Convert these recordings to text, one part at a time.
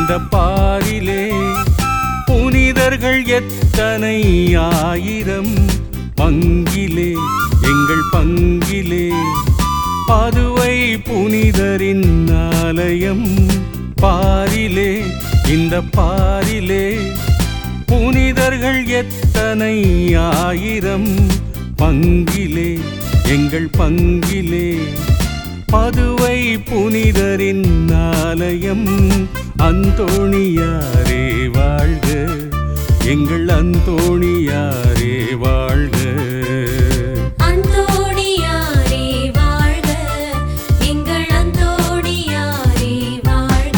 இந்த பாரிலே புனிதர்கள் எத்தனை ஆயிரம் பங்கிலே எங்கள் பங்கிலே பதுவை புனிதரின் ஆலயம் பாரிலே இந்த பாரிலே புனிதர்கள் எத்தனை ஆயிரம் பங்கிலே எங்கள் பங்கிலே பதுவை புனிதரின் ஆலயம் அந்தோணியாரே வாழ்க எங்கள் அந்தோணியாரே வாழ்க அந்தோணியாரே வாழ்க எங்கள் அந்தோணியாரே வாழ்க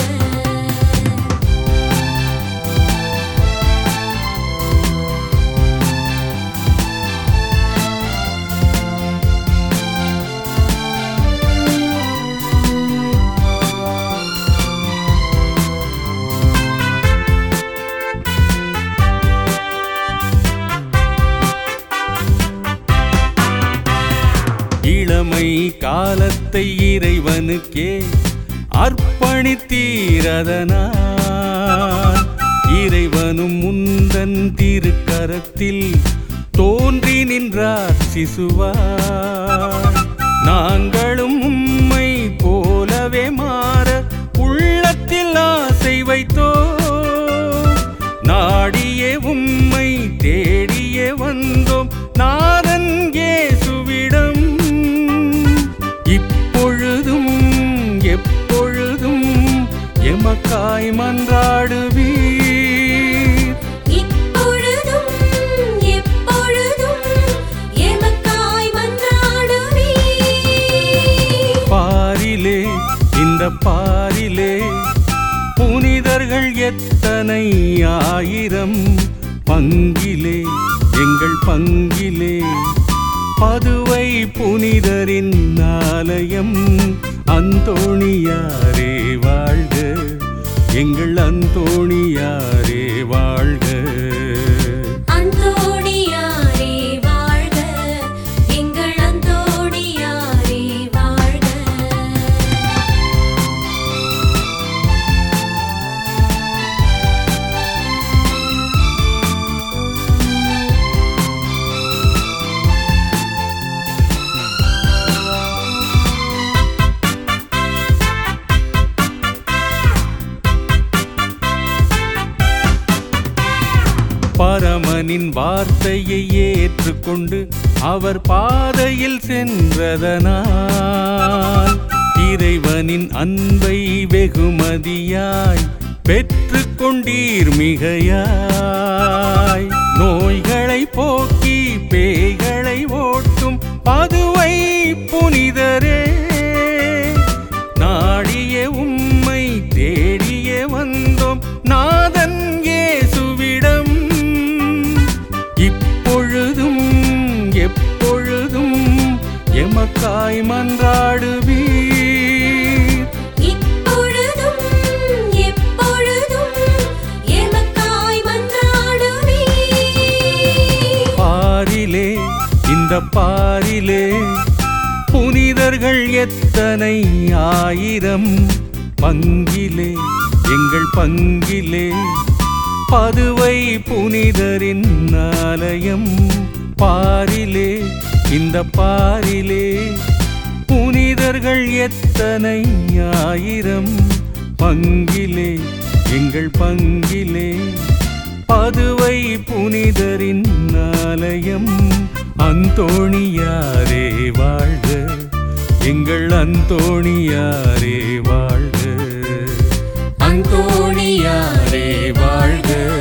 இளமை காலத்தை இறைவனுக்கே அர்ப்பணித்தீரதனால் இறைவனும் முந்தன் திருக்கரத்தில் தோன்றி நின்றார் சிசுவாய் நாங்களும் உம்மை போலவே மாற உள்ளத்தில் ஆசை வைத்தோ நாடியே உம்மை தேடியே வந்தோம் நாதன் இயேசுவிடம் இப்பொழுதும் எப்பொழுதும் எமக்காய் மன்றாடுவீர் இப்பொழுதும் எப்பொழுதும் எமக்காய் மன்றாடுவீர் பாரிலே இந்த பாரிலே புனிதர்கள் எத்தனை ஆயிரம் பங்கிலே எங்கள் பங்கிலே பதுவை புனிதரின் ஆலயம் அந்தோணியாரே வாழ்க எங்கள் அந்தோணியாரே வாழ்க அந்தோணியாரே வாழ்க எங்கள் அந்தோணியாரே வாழ்க பரமனின் வார்த்தையை ஏற்றுக்கொண்டு அவர் பாதையில் சென்றதனால் இறைவனின் அன்பை வெகுமதியாய் பெற்று கொண்டீர் மிகையாய் நோய்களை போக்கி பேய்களை ஓட்டும் பதுவை புனிதரே நாடிய உம்மை தேடிய வந்தோம் நாதன் இயேசுவிடம் இப்பொழுதும் எப்பொழுதும் எமக்காய் மன்றாடுவீர் இப்பொழுதும் எப்பொழுதும் எமக்காய் மன்றாடுவீர் பாரிலே இந்த பாரிலே புனிதர்கள் எத்தனை ஆயிரம் பங்கிலே எங்கள் பங்கிலே பதுவை புனிதரின் ஆலயம் பாரிலே இந்த பாரிலே புனிதர்கள் எத்தனை ஆயிரம் பங்கிலே எங்கள் பங்கிலே பதுவை புனிதரின் ஆலயம் அந்தோணியாரே வாழ்க எங்கள் அந்தோணியாரே வாழ்க அந்தோணியாரே வாழ்க